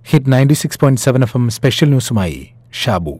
hit ninety six point seven F M special ന്യൂസുമായി ഷാബു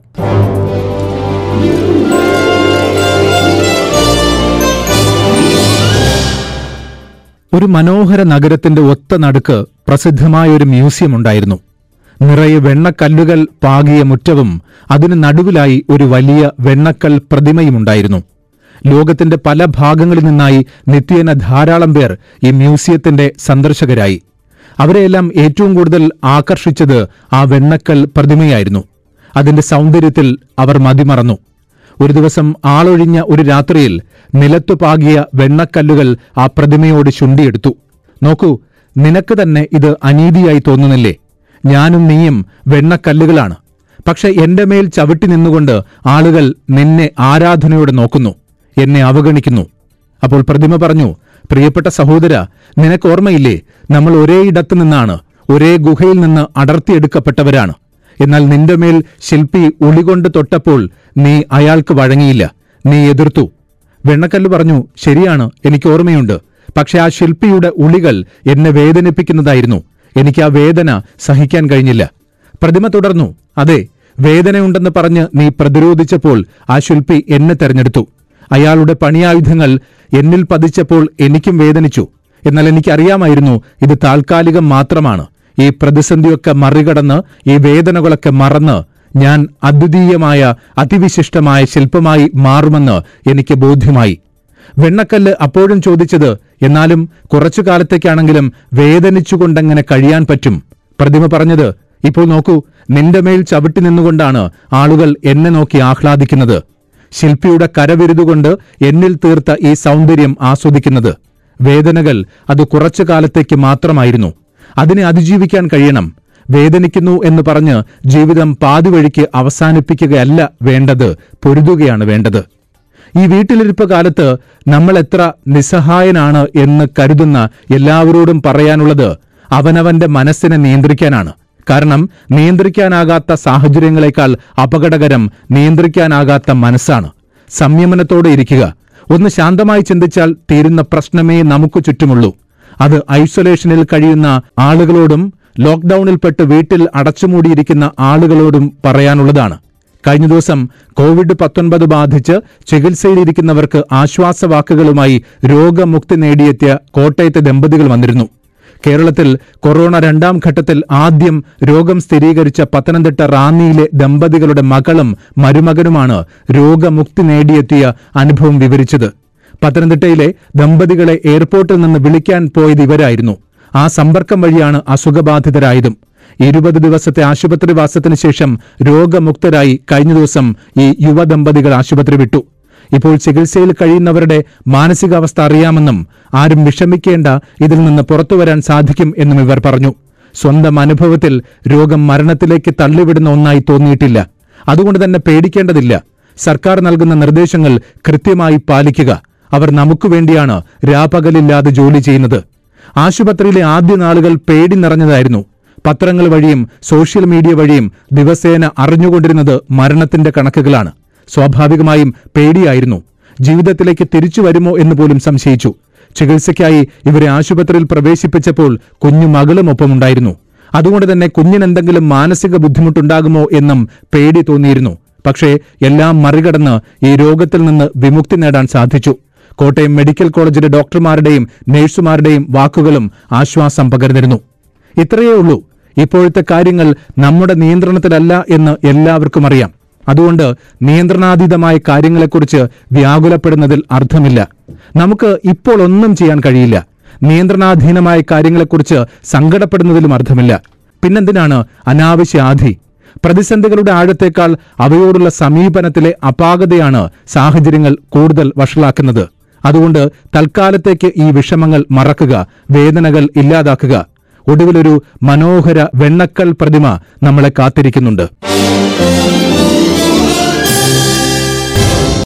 ഒരു മനോഹര നഗരത്തിന്റെ ഒത്ത നടുക്ക് പ്രസിദ്ധമായ ഒരു മ്യൂസിയം ഉണ്ടായിരുന്നു നിറയെ വെണ്ണക്കല്ലുകൾ പാകിയ മുറ്റവും അതിനു നടുവിലായി ഒരു വലിയ വെണ്ണക്കൽ പ്രതിമയുമുണ്ടായിരുന്നു ലോകത്തിന്റെ പല ഭാഗങ്ങളിൽ നിന്നായി നിത്യേന ധാരാളം പേർ ഈ മ്യൂസിയത്തിന്റെ സന്ദർശകരായി അവരെയെല്ലാം ഏറ്റവും കൂടുതൽ ആകർഷിച്ചത് ആ വെണ്ണക്കൽ പ്രതിമയായിരുന്നു അതിന്റെ സൗന്ദര്യത്തിൽ അവർ മതിമറന്നു ഒരു ദിവസം ആളൊഴിഞ്ഞ ഒരു രാത്രിയിൽ നിലത്തു പാകിയ വെണ്ണക്കല്ലുകൾ ആ പ്രതിമയോട് ചുണ്ടിയെടുത്തു നോക്കൂ നിനക്ക് തന്നെ ഇത് അനീതിയായി തോന്നുന്നില്ലേ ഞാനും നീയും വെണ്ണക്കല്ലുകളാണ് പക്ഷെ എന്റെ മേൽ ചവിട്ടി നിന്നുകൊണ്ട് ആളുകൾ നിന്നെ ആരാധനയോടെ നോക്കുന്നു എന്നെ അവഗണിക്കുന്നു അപ്പോൾ പ്രതിമ പറഞ്ഞു പ്രിയപ്പെട്ട സഹോദര നിനക്ക് ഓർമ്മയില്ലേ നമ്മൾ ഒരേ ഇടത്തു നിന്നാണ് ഒരേ ഗുഹയിൽ നിന്ന് അടർത്തിയെടുക്കപ്പെട്ടവരാണ് എന്നാൽ നിന്റെ മേൽ ശില്പി ഉളികൊണ്ട് തൊട്ടപ്പോൾ നീ അയാൾക്ക് വഴങ്ങിയില്ല നീ എതിർത്തു വെണ്ണക്കല്ല് പറഞ്ഞു ശരിയാണ് എനിക്ക് ഓർമ്മയുണ്ട് പക്ഷെ ആ ശില്പിയുടെ ഉളികൾ എന്നെ വേദനിപ്പിക്കുന്നതായിരുന്നു എനിക്ക് ആ വേദന സഹിക്കാൻ കഴിഞ്ഞില്ല പ്രതിമ തുടർന്നു അതെ വേദനയുണ്ടെന്ന് പറഞ്ഞ് നീ പ്രതിരോധിച്ചപ്പോൾ ആ ശില്പി എന്നെ തെരഞ്ഞെടുത്തു അയാളുടെ പണിയായുധങ്ങൾ എന്നിൽ പതിച്ചപ്പോൾ എനിക്കും വേദനിച്ചു എന്നാൽ എനിക്കറിയാമായിരുന്നു ഇത് താൽക്കാലികം മാത്രമാണ് ഈ പ്രതിസന്ധിയൊക്കെ മറികടന്ന് ഈ വേദനകളൊക്കെ മറന്ന് ഞാൻ അദ്വിതീയമായ അതിവിശിഷ്ടമായ ശില്പമായി മാറുമെന്ന് എനിക്ക് ബോധ്യമായി വെണ്ണക്കല്ല് അപ്പോഴും ചോദിച്ചത് എന്നാലും കുറച്ചു കാലത്തേക്കാണെങ്കിലും വേദനിച്ചുകൊണ്ടെങ്ങനെ കഴിയാൻ പറ്റും പ്രതിമ പറഞ്ഞത് ഇപ്പോൾ നോക്കൂ നിന്റെ മേൽ ചവിട്ടി നിന്നുകൊണ്ടാണ് ആളുകൾ എന്നെ നോക്കി ആഹ്ലാദിക്കുന്നത് ശില്പിയുടെ കരവിരുതുകൊണ്ട് എന്നിൽ തീർത്ത ഈ സൗന്ദര്യം ആസ്വദിക്കുന്നത് വേദനകൾ അത് കുറച്ചു കാലത്തേക്ക് മാത്രമായിരുന്നു അതിനെ അതിജീവിക്കാൻ കഴിയണം വേദനിക്കുന്നു എന്ന് പറഞ്ഞ് ജീവിതം പാതിവഴിക്ക് അവസാനിപ്പിക്കുകയല്ല വേണ്ടത് പൊരുതുകയാണ് വേണ്ടത് ഈ വീട്ടിലിരിപ്പ് കാലത്ത് നമ്മൾ എത്ര നിസ്സഹായനാണ് എന്ന് കരുതുന്ന എല്ലാവരോടും പറയാനുള്ളത് അവനവന്റെ മനസ്സിനെ നിയന്ത്രിക്കാനാണ് കാരണം നിയന്ത്രിക്കാനാകാത്ത സാഹചര്യങ്ങളെക്കാൾ അപകടകരം നിയന്ത്രിക്കാനാകാത്ത മനസ്സാണ് സംയമനത്തോടെ ഇരിക്കുക ഒന്ന് ശാന്തമായി ചിന്തിച്ചാൽ തീരുന്ന പ്രശ്നമേ നമുക്ക് ചുറ്റുമുള്ളൂ അത് ഐസൊലേഷനിൽ കഴിയുന്ന ആളുകളോടും ലോക്ഡൌണിൽപ്പെട്ട് വീട്ടിൽ അടച്ചുമൂടിയിരിക്കുന്ന ആളുകളോടും പറയാനുള്ളതാണ് കഴിഞ്ഞ ദിവസം കോവിഡ് പത്തൊൻപത് ബാധിച്ച് ചികിത്സയിലിരിക്കുന്നവർക്ക് ആശ്വാസവാക്കുകളുമായി രോഗമുക്തി നേടിയെത്തിയ കോട്ടയത്തെ ദമ്പതികൾ വന്നിരുന്നു കേരളത്തിൽ കൊറോണ രണ്ടാം ഘട്ടത്തിൽ ആദ്യം രോഗം സ്ഥിരീകരിച്ച പത്തനംതിട്ട റാന്നിയിലെ ദമ്പതികളുടെ മകളും മരുമകനുമാണ് രോഗമുക്തി നേടിയെത്തിയ അനുഭവം വിവരിച്ചത് പത്തനംതിട്ടയിലെ ദമ്പതികളെ എയർപോർട്ടിൽ നിന്ന് വിളിക്കാൻ പോയത് ഇവരായിരുന്നു ആ സമ്പർക്കം വഴിയാണ് അസുഖബാധിതരായതും ഇരുപത് ദിവസത്തെ ആശുപത്രിവാസത്തിന് ശേഷം രോഗമുക്തരായി കഴിഞ്ഞ ദിവസം ഈ യുവദമ്പതികൾ ആശുപത്രി വിട്ടു ഇപ്പോൾ ചികിത്സയിൽ കഴിയുന്നവരുടെ മാനസികാവസ്ഥ അറിയാമെന്നും ആരും വിഷമിക്കേണ്ട ഇതിൽ നിന്ന് പുറത്തുവരാൻ സാധിക്കും എന്നും ഇവർ പറഞ്ഞു സ്വന്തം അനുഭവത്തിൽ രോഗം മരണത്തിലേക്ക് തള്ളിവിടുന്ന ഒന്നായി തോന്നിയിട്ടില്ല അതുകൊണ്ട് തന്നെ പേടിക്കേണ്ടതില്ല സർക്കാർ നൽകുന്ന നിർദ്ദേശങ്ങൾ കൃത്യമായി പാലിക്കുക അവർ നമുക്ക് വേണ്ടിയാണ് രാപകലില്ലാതെ ജോലി ചെയ്യുന്നത് ആശുപത്രിയിലെ ആദ്യ നാളുകൾ പേടി നിറഞ്ഞതായിരുന്നു പത്രങ്ങൾ വഴിയും സോഷ്യൽ മീഡിയ വഴിയും ദിവസേന അറിഞ്ഞുകൊണ്ടിരുന്നത് മരണത്തിന്റെ കണക്കുകളാണ് സ്വാഭാവികമായും പേടിയായിരുന്നു ജീവിതത്തിലേക്ക് തിരിച്ചു വരുമോ എന്ന് പോലും സംശയിച്ചു ചികിത്സയ്ക്കായി ഇവരെ ആശുപത്രിയിൽ പ്രവേശിപ്പിച്ചപ്പോൾ കുഞ്ഞു മകളും ഒപ്പമുണ്ടായിരുന്നു അതുകൊണ്ട് തന്നെ കുഞ്ഞിനെന്തെങ്കിലും മാനസിക ബുദ്ധിമുട്ടുണ്ടാകുമോ എന്നും പേടി തോന്നിയിരുന്നു പക്ഷേ എല്ലാം മറികടന്ന് ഈ രോഗത്തിൽ നിന്ന് വിമുക്തി നേടാൻ സാധിച്ചു കോട്ടയം മെഡിക്കൽ കോളേജിലെ ഡോക്ടർമാരുടെയും നഴ്സുമാരുടെയും വാക്കുകളും ആശ്വാസം പകർന്നിരുന്നു ഇത്രയേ ഉള്ളൂ ഇപ്പോഴത്തെ കാര്യങ്ങൾ നമ്മുടെ നിയന്ത്രണത്തിലല്ല എന്ന് എല്ലാവർക്കും അറിയാം അതുകൊണ്ട് നിയന്ത്രണാതീതമായ കാര്യങ്ങളെക്കുറിച്ച് വ്യാകുലപ്പെടുന്നതിൽ അർത്ഥമില്ല നമുക്ക് ഇപ്പോൾ ഒന്നും ചെയ്യാൻ കഴിയില്ല നിയന്ത്രണാധീനമായ കാര്യങ്ങളെക്കുറിച്ച് സങ്കടപ്പെടുന്നതിലും അർത്ഥമില്ല പിന്നെന്തിനാണ് അനാവശ്യ ആധി പ്രതിസന്ധികളുടെ ആഴത്തേക്കാൾ അവയോടുള്ള സമീപനത്തിലെ അപാകതയാണ് സാഹചര്യങ്ങൾ കൂടുതൽ വഷളാക്കുന്നത് അതുകൊണ്ട് തൽക്കാലത്തേക്ക് ഈ വിഷമങ്ങൾ മറക്കുക വേദനകൾ ഇല്ലാതാക്കുക ഒടുവിലൊരു മനോഹര വെണ്ണക്കൽ പ്രതിമ നമ്മളെ കാത്തിരിക്കുന്നുണ്ട്